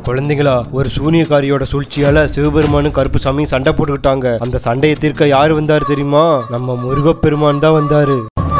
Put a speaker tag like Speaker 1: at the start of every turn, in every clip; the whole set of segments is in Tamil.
Speaker 1: குழந்தைங்களா ஒரு சூனியக்காரியோட சூழ்ச்சியால சிவபெருமானும் கருப்புசாமி சண்டை போட்டுக்கிட்டாங்க அந்த சண்டையை தீர்க்க யாரு வந்தாரு தெரியுமா நம்ம முருகப்பெருமான் தான் வந்தாரு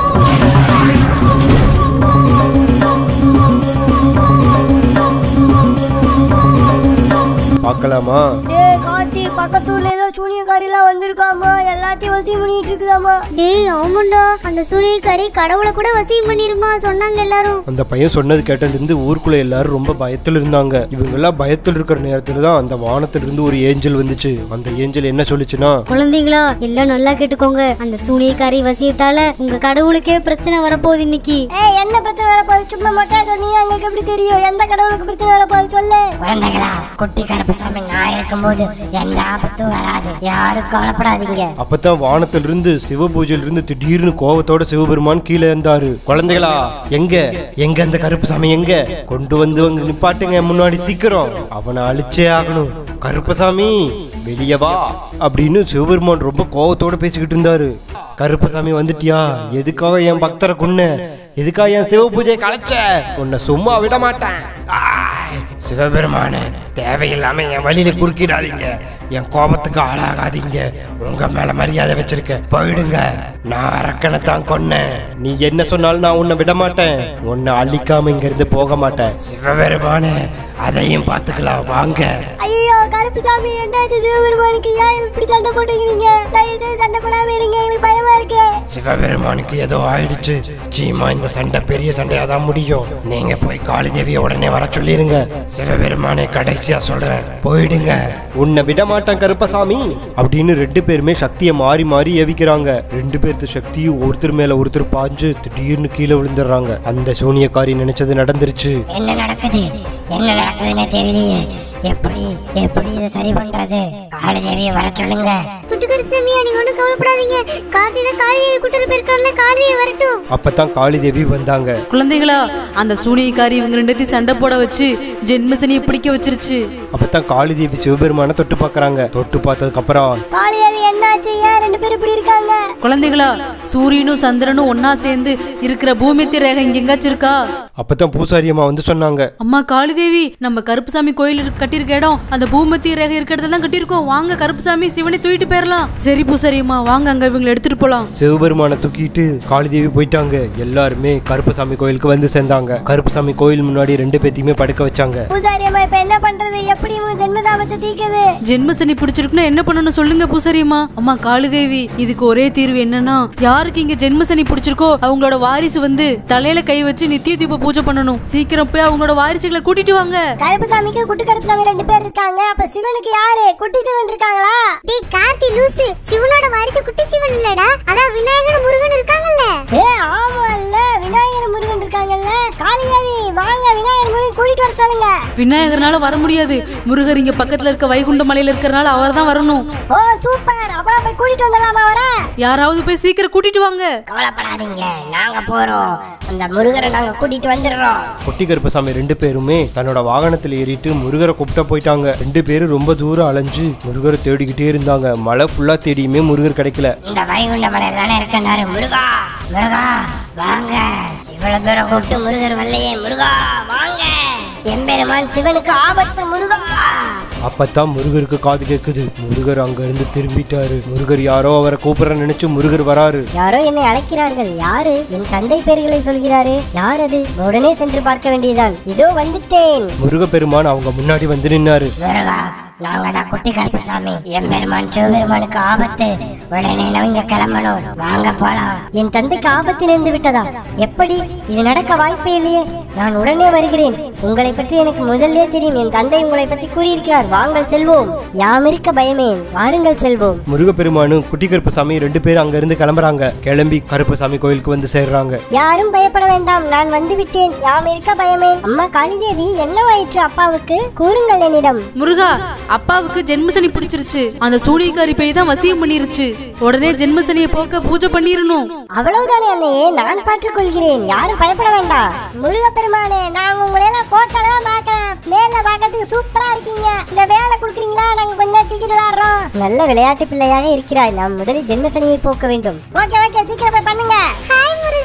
Speaker 1: பார்க்கலாமா
Speaker 2: டேய் கார்த்தி பக்கத்து ஊர்ல ஏதோ சூனியக்காரிலாம் வந்திருக்காமா எல்லாத்தையும் வசியம் பண்ணிட்டு இருக்குதாமா
Speaker 3: டேய் ஆமாண்டா அந்த சூரியக்காரி கடவுளை கூட வசியம் பண்ணிருமா சொன்னாங்க எல்லாரும்
Speaker 1: அந்த பையன் சொன்னது கேட்டதுலேருந்து ஊருக்குள்ள எல்லாரும் ரொம்ப பயத்தில் இருந்தாங்க இவங்கெல்லாம் பயத்தில் இருக்கிற நேரத்துல தான் அந்த வானத்திலிருந்து ஒரு ஏஞ்சல் வந்துச்சு அந்த ஏஞ்சல் என்ன சொல்லுச்சுன்னா
Speaker 3: குழந்தைங்களா எல்லாம் நல்லா கேட்டுக்கோங்க அந்த சூனியக்காரி வசியத்தால உங்க கடவுளுக்கே பிரச்சனை வரப்போகுது இன்னைக்கு
Speaker 2: ஏய் என்ன பிரச்சனை வரப்போகுது சும்மா மட்டும் சொன்னீங்க எங்களுக்கு எப்படி தெரியும் எந்த கடவுளுக்கு பிரச்சனை வரப்போகுது சொல்லு
Speaker 4: குழந்தைகளா குட்டி கருப்பசாமி நான் இருக்கும்போது எந்த ஆபத்தும் வராது யாரும் கவலைப்படாதீங்க
Speaker 1: அப்பதான் வானத்திலிருந்து சிவபூஜையிலிருந்து திடீர்னு கோவத்தோட சிவபெருமான் கீழே இருந்தாரு குழந்தைகளா எங்க எங்க அந்த கருப்பு சாமி எங்க கொண்டு வந்து வந்து நிப்பாட்டுங்க முன்னாடி சீக்கிரம் அவனை அழிச்சே ஆகணும் கருப்பசாமி வெளியே வா அப்படின்னு சிவபெருமான் ரொம்ப கோவத்தோட பேசிக்கிட்டு இருந்தாரு கருப்பசாமி வந்துட்டியா எதுக்காக என் பக்தரை கொன்ன எதுக்காக என் சிவ பூஜையை கலைச்ச உன்னை சும்மா விட மாட்டேன் ஆய், சிவபெருமானே தேவையில்லாம என் வழியில குறுக்கிடாதீங்க என் கோபத்துக்கு ஆளாகாதீங்க உங்க மேல மரியாதை வச்சிருக்க போயிடுங்க நான் அரக்கனை தான் கொன்னேன் நீ என்ன சொன்னாலும் நான் உன்னை விட மாட்டேன் உன்னை அழிக்காம இங்க இருந்து போக மாட்டேன் சிவபெருமானே அதையும் பார்த்துக்கலாம் வாங்க
Speaker 2: ஐயோ கருப்பு சாமி என்னாச்சு சிவபெருமானுக்கு ஏன் இப்படி சண்டை போட்டுக்கிறீங்க தயவு செய்து சண்டை போடாம இருங்க எங்களுக்கு பயமா இருக்கு
Speaker 1: சிவபெருமானுக்கு ஏதோ ஆயிடுச்சு சீமா இந்த சண்டை பெரிய சண்டையா தான் முடியும் நீங்க போய் காளி தேவிய உடனே வர சொல்லிருங்க சிவபெருமானை கடைசியா சொல்றேன் போயிடுங்க உன்னை விட மாட்டேன் கருப்பசாமி அப்படின்னு ரெண்டு பேருமே சக்தியை மாறி மாறி ஏவிக்கிறாங்க ரெண்டு பேர்த்து சக்தியும் ஒருத்தர் மேல ஒருத்தர் பாஞ்சு திடீர்னு கீழே விழுந்துடுறாங்க அந்த சூனியக்காரி நினைச்சது நடந்துருச்சு
Speaker 4: என்ன நடக்குது என்ன நடக்குதுன்னு தெரியலையே எப்படி எப்படி இதை சரி பண்றது காளி தேவியை வர சொல்லுங்க
Speaker 3: குட்டி கருப்பு சாமியா நீங்க ஒண்ணும் கவலைப்படாதீங்க கார்த்தி தான் காளிதேவி கூட்டிட்டு போயிருக்காருல காளிதேவி வரட்டும்
Speaker 1: அப்பதான் காளி தேவி வந்தாங்க
Speaker 5: குழந்தைகளா அந்த சூனியக்காரி இவங்க ரெண்டத்தையும் சண்டை போட வச்சு ஜென்மசனியை பிடிக்க வச்சிருச்சு
Speaker 1: அப்பதான் காளி தேவி சிவபெருமான தொட்டு பார்க்கறாங்க தொட்டு பார்த்ததுக்கு அப்புறம்
Speaker 2: காளியாவி என்னாச்சு ஏன் ரெண்டு பேரும் இப்படி இருக்காங்க
Speaker 5: குழந்தைகளா சூரியனும் சந்திரனும் ஒன்னா சேர்ந்து இருக்கிற பூமித்தி ரேகை இங்க எங்காச்சும் இருக்கா
Speaker 1: அப்பதான் பூசாரி அம்மா வந்து சொன்னாங்க
Speaker 5: அம்மா காளிதேவி நம்ம கருப்புசாமி கோயில் இருக்க- கட்டியிருக்க இடம் அந்த பூமத்தி ரேகை இருக்கிற இடத்துல தான் கட்டியிருக்கோம் வாங்க கருப்புசாமி சிவனை தூக்கிட்டு போயிடலாம் சரி பூசாரி அம்மா வாங்க அங்க இவங்களை எடுத்துட்டு போலாம்
Speaker 1: சிவபெருமானை தூக்கிட்டு காளிதேவி போயிட்டாங்க எல்லாருமே கருப்பசாமி கோயிலுக்கு வந்து சேர்ந்தாங்க கருப்பசாமி கோயில் முன்னாடி ரெண்டு பேத்தையுமே படுக்க வச்சாங்க
Speaker 2: பூசாரி அம்மா இப்ப என்ன பண்றது எப்படி உங்க ஜென்மதாபத்தை தீக்குது
Speaker 5: ஜென்மசனி பிடிச்சிருக்குன்னா என்ன பண்ணணும் சொல்லுங்க பூசாரி அம்மா அம்மா காளிதேவி இதுக்கு ஒரே தீர்வு என்னன்னா யாருக்கு இங்க ஜென்மசனி பிடிச்சிருக்கோ அவங்களோட வாரிசு வந்து தலையில கை வச்சு நித்திய தீப பூஜை பண்ணணும் சீக்கிரம் போய் அவங்களோட வாரிசுகளை கூட்டிட்டு வாங்க
Speaker 2: கருப்பு சாமிக்கு குட்டி கருப்பு சாமி ரெண்டு பேர் இருக்காங்க அப்ப சிவனுக்கு யாரு குட்டி சிவன் இருக்காங்களா
Speaker 3: டேய் கார்த்தி லூசு சிவனோட வாரிசு குட்டி சிவன் இல்லடா அதான் விநாயகர் முருகன் இருக்காங்கல்ல
Speaker 2: ஏ ஆமா இல்ல விநாயகர் முருகன் இருக்காங்கல்ல காளியாவி வாங்க விநாயகர் முருகன் கூட்டிட்டு வர சொல்லுங்க
Speaker 5: விநாயகர்னால வர முடியாது முருகர் இங்க பக்கத்துல இருக்க வைகுண்ட மலையில இருக்கறனால அவர் தான் வரணும்
Speaker 2: ஓ சூப்பர் அப்புறம் போய் கூட்டிட்டு வந்துடலாமா வர
Speaker 5: யாராவது போய் சீக்கிரம் கூட்டிட்டு வாங்க
Speaker 4: கவலைப்படாதீங்க நாங்க போறோம் அந்த முருகரை நாங்க கூட்டிட்டு வந்துடுறோம்
Speaker 1: குட்டி கருப்பசாமி ரெண்டு பேருமே தன்னோட வாகனத்துல ஏறிட்டு முருகரை கூப்பிட்ட போயிட்டாங்க ரெண்டு பேரும் ரொம்ப தூரம் அலைஞ்சு முருகரை தேடிக்கிட்டே இருந்தாங்க மழை ஃபுல்லா தேடியுமே முருகர் கிடைக்கல
Speaker 4: இந்த வைகுண்ட மலையில தானே இருக்கனாரு முருகா முருகா வாங்க இவ்வளவு தூரம் கூப்பிட்டு முருகர் வரலையே முருகா வாங்க எம்பெருமான் சிவனுக்கு ஆபத்து முருகா
Speaker 1: அப்பதான் முருகருக்கு காது கேக்குது முருகர் அங்க இருந்து திரும்பிட்டாரு முருகர் யாரோ அவரை கூப்பிடுற நினைச்சு முருகர் வராரு
Speaker 2: யாரோ என்னை அழைக்கிறார்கள் யாரு என் தந்தை பெயர்களை சொல்கிறாரு யார் அது உடனே சென்று பார்க்க வேண்டியதுதான் இதோ வந்துட்டேன்
Speaker 1: முருகப்பெருமான் அவங்க முன்னாடி வந்து நின்னாரு
Speaker 4: முருகா நாங்க தான் குட்டி கருப்பசாமி எம்பெருமான் சிவபெருமானுக்கு ஆபத்து உடனே நாங்க கிளம்பணும் வாங்க போலாம்
Speaker 2: என் தந்தைக்கு ஆபத்து நேர்ந்து விட்டதா எப்படி இது நடக்க வாய்ப்பே இல்லையே நான் உடனே வருகிறேன் உங்களை பற்றி எனக்கு முதல்லே தெரியும் என் தந்தை உங்களை பற்றி கூறியிருக்கிறார் வாங்கள் செல்வோம் யாம் இருக்க பயமே வாருங்கள் செல்வோம்
Speaker 1: முருகப்பெருமானும் குட்டி கருப்பசாமி ரெண்டு பேரும் அங்க இருந்து கிளம்புறாங்க கிளம்பி கருப்பசாமி கோயிலுக்கு வந்து சேர்றாங்க
Speaker 2: யாரும் பயப்பட வேண்டாம் நான் வந்து விட்டேன் யாம் இருக்க பயமே அம்மா காளிதேவி என்னவாயிற்று அப்பாவுக்கு கூறுங்கள் என்னிடம்
Speaker 5: முருகா அப்பாவுக்கு ஜென்மசனி பிடிச்சிருச்சு அந்த சூனியக்காரி பேய் தான் வசியம் பண்ணிருச்சு உடனே ஜென்மசனியை போக்க பூஜை பண்ணிரணும்
Speaker 2: அவ்வளவுதானே அண்ணையே நான் பார்த்துக் கொள்கிறேன் யாரும் பயப்பட வேண்டாம் முருகப்பெருமானே நாங்க உங்களை எல்லாம் போட்டெல்லாம் பார்க்கறேன் நேர்ல பார்க்கறதுக்கு சூப்பரா இருக்கீங்க இந்த வேலை கொடுக்குறீங்களா நாங்க கொஞ்ச நேரம் கிரிக்கெட் விளையாடுறோம் நல்ல விளையாட்டு பிள்ளையாக இருக்கிறாய் நாம் முதலில் ஜென்மசனியை போக்க வேண்டும் ஓகே ஓகே சீக்கிரம் போய் பண்ணுங்க
Speaker 3: ஹாய் முருகா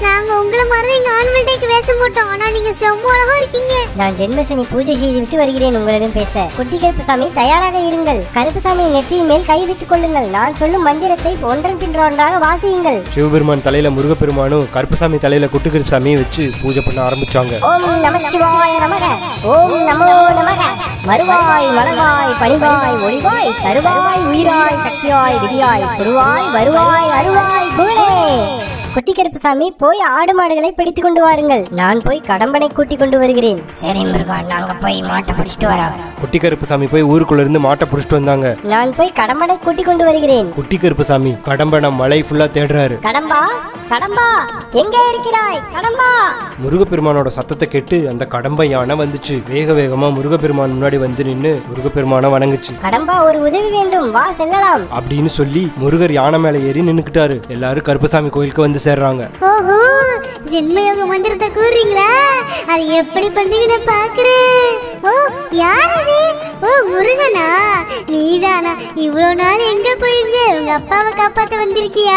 Speaker 6: நாங்க உங்களை மாதிரி இங்க ஆனுவல் டேக்கு வேஷம் போட்டோம் ஆனா நீங்க செம்ம அழகா இருக்கீங்க
Speaker 2: நான் ஜென்மசனி பூஜை செய்துவிட்டு வருகிறேன் உங்களிடம் பேச குட்டி கருப்புசாமி தயாராக இருங்கள் கருப்புசாமி நெற்றியின் மேல் கை வைத்துக் கொள்ளுங்கள் நான் சொல்லும் மந்திரத்தை ஒன்றன் பின் ஒன்றாக வாசியுங்கள்
Speaker 1: சிவபெருமான் தலையில முருகப்பெருமானும் கருப்பசாமி தலையில குட்டி கருப்பசாமியை வச்சு பூஜை பண்ண ஆரம்பிச்சாங்க
Speaker 2: ஓம் நமச்சிவாய நமக ஓம் நமோ நமக மறுவாய் மலர்வாய் பணிவாய் ஒளிவாய் தருவாய் உயிராய் சக்தியாய் விதியாய் குருவாய் வருவாய் அருவாய் புகழே குட்டி கருப்புசாமி போய் ஆடு மாடுகளை பிடித்துக் கொண்டு வாருங்கள் நான் போய் கடம்பனை கூட்டிக் கொண்டு வருகிறேன்
Speaker 4: சரி முருகா நாங்க போய் மாட்டை பிடிச்சிட்டு வரோம்
Speaker 1: குட்டி கருப்பசாமி போய் ஊருக்குள்ள இருந்து மாட்டை புடிச்சிட்டு வந்தாங்க
Speaker 2: நான் போய் கடம்பனை கூட்டிக் கொண்டு வருகிறேன்
Speaker 1: குட்டி கருப்பசாமி கடம்பனை மலை ஃபுல்லா தேடுறாரு
Speaker 2: கடம்பா கடம்பா எங்கே இருக்கிறாய் கடம்பா
Speaker 1: முருகப்பெருமானோட சத்தத்தை கேட்டு அந்த கடம்பை யானை வந்துச்சு வேக வேகமா முருகப்பெருமான் முன்னாடி வந்து நின்னு முருகப்பெருமானை வணங்குச்சு
Speaker 2: கடம்பா ஒரு உதவி வேண்டும் வா செல்லலாம்
Speaker 1: அப்படின்னு சொல்லி முருகர் யானை மேல ஏறி நின்னுக்கிட்டாரு எல்லாரும் கருப்பசாமி கோயிலுக்கு வந்து சேர்றாங்க
Speaker 6: ஓஹோ ஜென்மயோக மந்திரத்தை கூறுறீங்களா அது எப்படி பண்றீங்கன்னு பாக்குறேன் ஓ யார் அது ஓ முருகனா நீதானா இவ்வளவு நாள் எங்க போயிருந்த உங்க அப்பாவை காப்பாத்த வந்திருக்கியா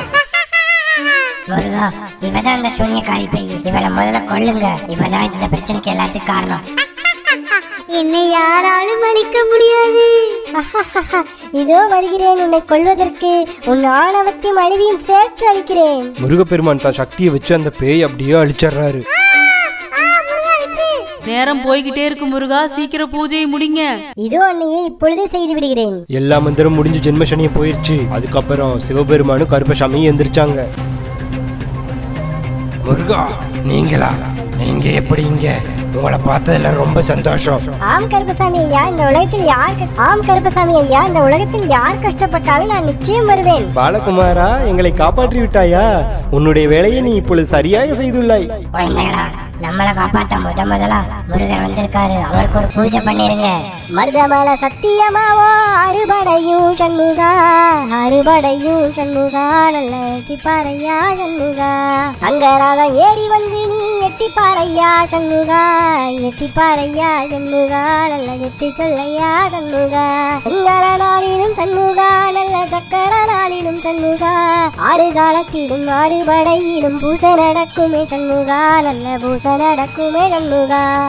Speaker 4: முருகா இவதான் அந்த சூனியக்காரி பை இவளை முதல்ல கொல்லுங்க இவதான் இந்த பிரச்சனைக்கு எல்லாத்துக்கும் காரணம்
Speaker 6: என்னை யாராலும் அழிக்க முடியாது
Speaker 2: இதோ வருகிறேன் உன்னை கொல்வதற்கு உன் ஆணவத்தையும் அழிவையும் சேர்த்து அளிக்கிறேன்
Speaker 1: முருகப்பெருமான் தான் சக்தியை வச்சு அந்த பேய் அப்படியே அழிச்சிடுறாரு
Speaker 5: நேரம் போய்கிட்டே இருக்கு முருகா சீக்கிரம் பூஜையை முடிங்க
Speaker 2: இதோ அன்னையே இப்பொழுதே செய்து விடுகிறேன்
Speaker 1: எல்லா மந்திரம் முடிஞ்சு ஜென்மசனியும் போயிருச்சு அதுக்கப்புறம் சிவபெருமானும் கருப்பசாமியும் எந்திரிச்சாங்க முருகா நீங்களா நீங்க எப்படி இங்க உங்களை பார்த்ததுல ரொம்ப சந்தோஷம்
Speaker 2: ஆம் கருப்பசாமி ஐயா இந்த உலகத்தில் யார் க- ஆம் கருப்பசாமி ஐயா இந்த உலகத்தில் யார் கஷ்டப்பட்டாலும் நான் நிச்சயம் வருவேன்
Speaker 1: பாலகுமாரா எங்களை காப்பாற்றி விட்டாயா உன்னுடைய வேலையை நீ இப்பொழுது சரியாக செய்துள்ளாய்
Speaker 4: குழந்தைகளா நம்மளை காப்பாத்த முத முதலா முருகர் வந்திருக்காரு அவருக்கு ஒரு பூஜை பண்ணிருங்க
Speaker 2: மருதமல சத்தியமாவோ அறுபடையும் சண்முகா அறுபடையும் சண்முகா நல்ல எட்டிப்பாறையா சண்முகா அங்கராதான் ஏறி வந்து நீ எட்டிப்பாறையா சண்முகா எட்டிப்பாறையா சண்முகா நல்ல எட்டி சொல்லையா சண்முகா சங்கர நாளிலும் சண்முகா நல்ல சக்கர நாளிலும் சண்முகா ஆறு காலத்திலும் ஆறு படையிலும் பூசை நடக்குமே சண்முகா நல்ல பூசை நடக்குமே சண்முகா